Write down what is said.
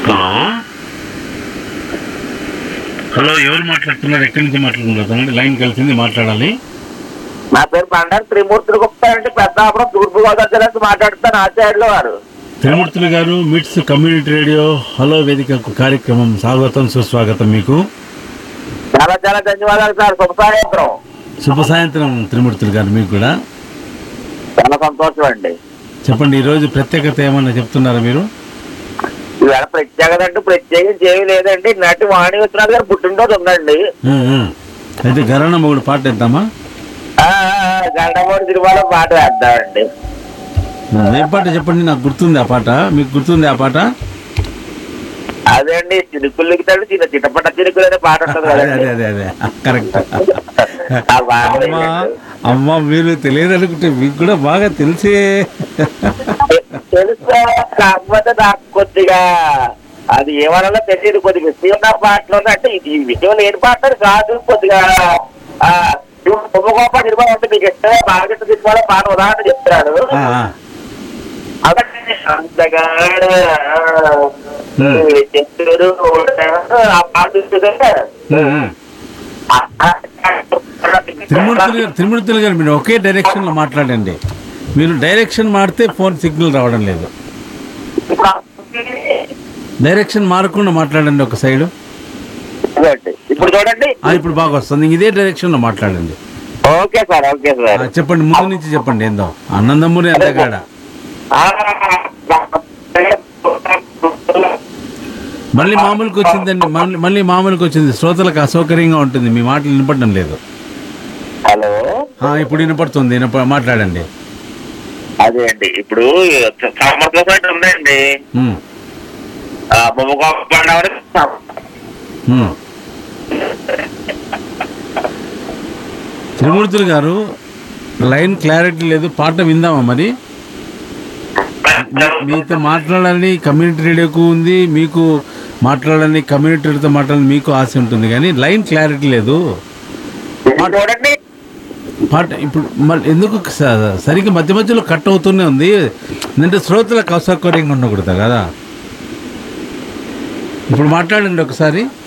Hello hello ఎవరు మాట్లాడుతున్నారు ఎక్కడి నుంచి మాట్లాడుతున్నారు లైన్ కలిసింది మాట్లాడాలి నా పేరు పండారు త్రిమూర్తులు గుప్తా అండి పెద్దాపురం తూర్పు గోదావరి జిల్లా నుంచి మాట్లాడుతాను ఆచార్యులు వారు త్రిమూర్తులు గారు మిట్స్ కమ్యూనిటీ రేడియో హలో వేదిక కార్యక్రమం స్వాగతం సుస్వాగతం మీకు చాలా చాలా ధన్యవాదాలు సార్ శుభ సాయంత్రం శుభ సాయంత్రం త్రిమూర్తులు గారు మీకు కూడా చాలా సంతోషం అండి చెప్పండి ఈరోజు ప్రత్యేకత ఏమన్నా చెప్తున్నారా మీరు ఇవాళ ప్రత్యేకత అంటూ ప్రత్యేకించి ఏమీ లేదండి నటి వాణి విశ్వనాథ్ గారు పుట్టినరోజు ఉందండి ఆ, ఆ. అయితే గరాణ మొగుడు పాట వేద్దామా ఆ, ఆ, గండమూడి సినిమాలో పాట వేద్దామండి ఆ, ఏం పాట చెప్పండి నాకు గుర్తుంది ఆ పాట మీకు గుర్తుంది ఆ పాట అదే అండి చినుకులకి తల్లి చిన్న చిన్నపట్ట చినుకులు అనే పాట ఉంటుంది అదే కదండి అదే అదే అదే కరెక్ట్ ఆ పాట అమ్మా అమ్మా మీరు తెలియదు అనుకుంటే మీకు కూడా బాగా తెలిసే తెలుసా కాకపోతే నాకు కొద్దిగా అది ఏమన్నా తెలియదు కొద్దిగా విషయం ఉన్న పాటలు అంటే ఇది విషయం లేని పాట అని కాదు కొద్దిగా ఆ, ఇప్పుడు కుంభకోప నిర్మాణ అంటే మీకు ఇష్టమే బాగా సినిమాలో పాట ఉదాహరణ చెప్తున్నాడు ఆ, ఆ. అదే అందగాడ Hmm. చెప్తుడు ఆ పాట చూస్తుంటే, ఉమ్, ఉమ్. ఆ, ఆ, త్రిమూర్తులు గారు త్రిమూర్తులు గారు మీరు ఒకే డైరెక్షన్ లో మాట్లాడండి మీరు డైరెక్షన్ మారితే ఫోన్ సిగ్నల్ రావడం లేదు డైరెక్షన్ మారకుండా మాట్లాడండి ఒక సైడ్ ఇదిగోండి. ఇప్పుడు చూడండి ఇప్పుడు బాగా వస్తుంది ఇదే డైరెక్షన్ లో మాట్లాడండి ఓకే సార్ ఓకే ఆ, సార్ చెప్పండి ముందు నుంచి చెప్పండి ఏందో అన్నందమ్ముని అందగాడ మళ్ళీ మామూలుకి వచ్చిందండి మళ్ళీ మళ్ళీ మామూలుకి వచ్చింది శ్రోతలకు అసౌకర్యంగా ఉంటుంది మీ మాటలు వినపడడం లేదు హలో ఆ, ఇప్పుడు వినపడుతుంది వినప మాట్లాడండి అదే అండి ఇప్పుడు సమర్థ సైట్ ఉందండి ఉమ్, బొమ్మకోపండి ఉమ్. త్రిమూర్తులు గారు లైన్ క్లారిటీ లేదు పాట విందామా మరి మీతో మాట్లాడాలని కమ్యూనిటీ రేడియోకు ఉంది మీకు మాట్లాడాలని కమ్యూనిటీతో మాట్లాడాలని మీకు ఆశ ఉంటుంది కానీ లైన్ క్లారిటీ లేదు చూడండి పాట ఇప్పుడు మళ్ళీ ఎందుకు స- సరిగ్గా మధ్య మధ్యలో కట్ అవుతూనే ఉంది అంటే శ్రోతలకు అసౌకర్యంగా ఉండకూడదు కదా ఇప్పుడు మాట్లాడండి ఒకసారి